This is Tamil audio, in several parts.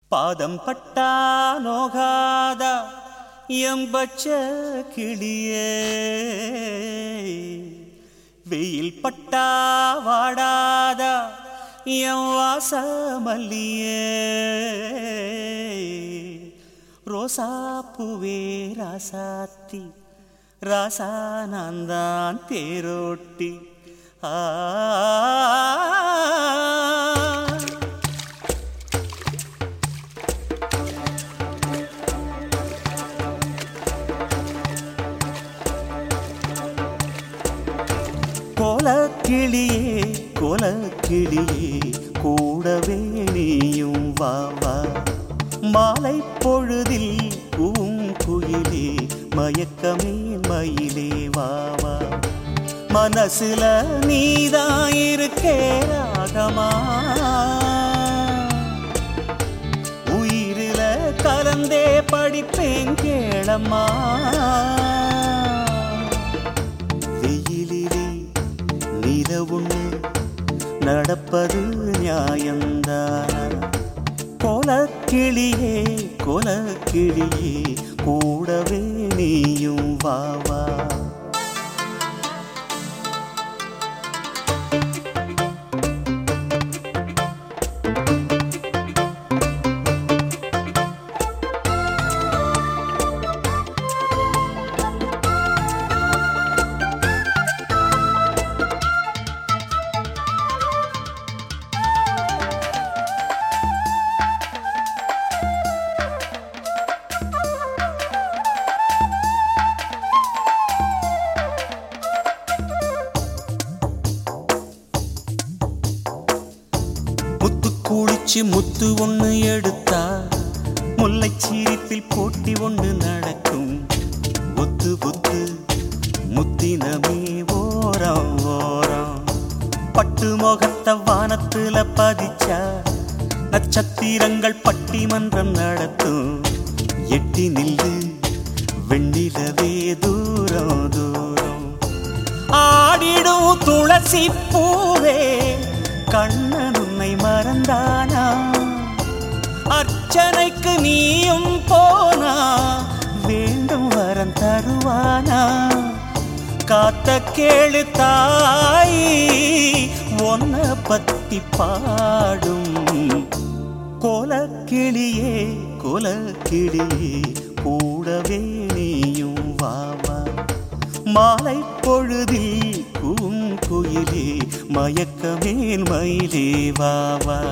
பாதம் பட்டா நோகாத எம்பச்ச கிளியே வெயில் பட்டா வாடாத என் வாசமல்லியே ரோசா பூவே ராசாத்தி ராசா நான் தான் தேரோட்டி ஆ கோலக்கிளியே கோலக்கிளியே கூடவே நீயும் வா வா மாலை பொழுதில் பூங்குயிலே மயக்கமே மயிலே வா வா மனசுல நீதான் இருக்கே ராகமா உயிரில கலந்தே படிப்பேன் கேளம்மா வெயிலிலே நிலவுன்னு நடப்பது நியாயந்தானா கோலக்கிளியே கோலக்கிளியே கூடவே நீயும் வா வா முத்து குளிச்சு முத்து ஒண்ணு எடுத்தா முல்லை சீரிப்பில் போட்டி ஒண்ணு நடக்கும் ஒத்து ஒத்து முத்தினமே ஓரம் ஓரம் பட்டு முகத்த வானத்துல பதிச்சா நட்சத்திரங்கள் பட்டிமன்றம் நடத்தும் எட்டி நில்லு வெண்ணிலவே தூரம் தூரம் ஆடிடும் துளசி பூவே கண்ணன் உன்னை மறந்தானா அர்ச்சனைக்கு நீயும் போனா வேண்டும் வரம் தருவானா காத்த கேளு தாய் ஒன்ன பத்தி பாடும் கோலக்கிளியே கோலக்கிளியே கூடவே நீயும் வாவா மாலை பொழுதில் பூங்குயிலே மயக்கமேல் மயிலே வாவா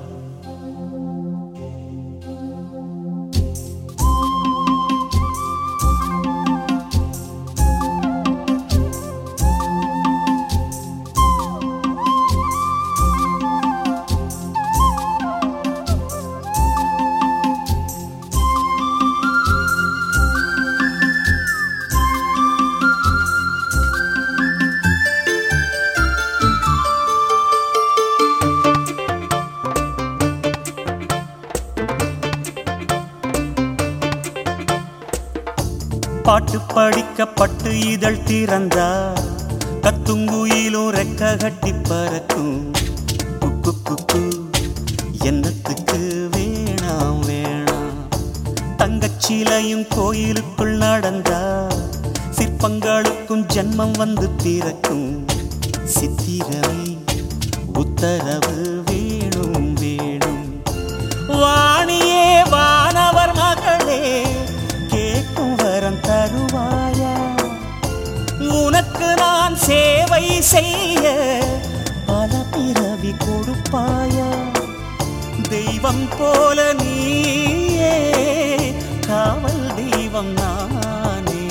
பாட்டு படிக்க பட்டு இதழ் திறந்தா கத்துங்குயிலும் ரெக்க கட்டி பறக்கும் குக்கு குக்கு என்னத்துக்கு வேணாம் வேணாம் தங்கச்சிலையும் கோயிலுக்குள் நடந்தா சிற்பங்களுக்கும் ஜென்மம் வந்து பிறக்கும் சித்திரமே உத்தரவு வேணும் வேணும் வாணியே வானவர் மகளே கேட்கும் வரம் தருவாயா உனக்கு நான் சேவை செய்ய பல பிறவி கொடுப்பாயா தெய்வம் போல நீயே காவல் தெய்வம் நானே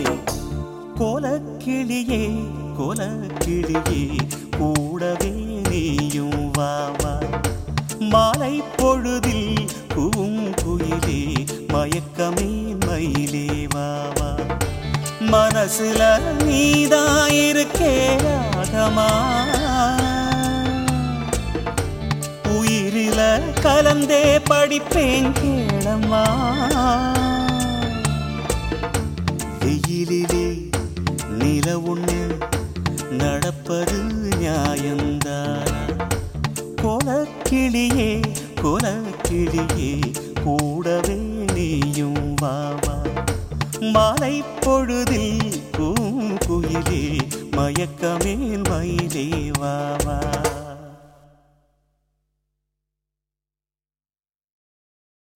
கோலக்கிளியே கோலக்கிளியே கூடவே நீயும் வாவா மாலை பொழுதில் பூங்குயிலே மயக்கமே மயிலே வாவா மனசுல நீதான் இருக்கே ராகமா உயிரில கலந்தே படிப்பேன் கேளம்மா வெயிலிலே நில ஒண்ணு நடப்பது நியாயந்தானா கோலக்கிளியே குலக்கிளியே கூடவே நீயும் வாவா மாலை பொழுதில் பூங்குயிலே மயக்கமேல் மயிலே வாவா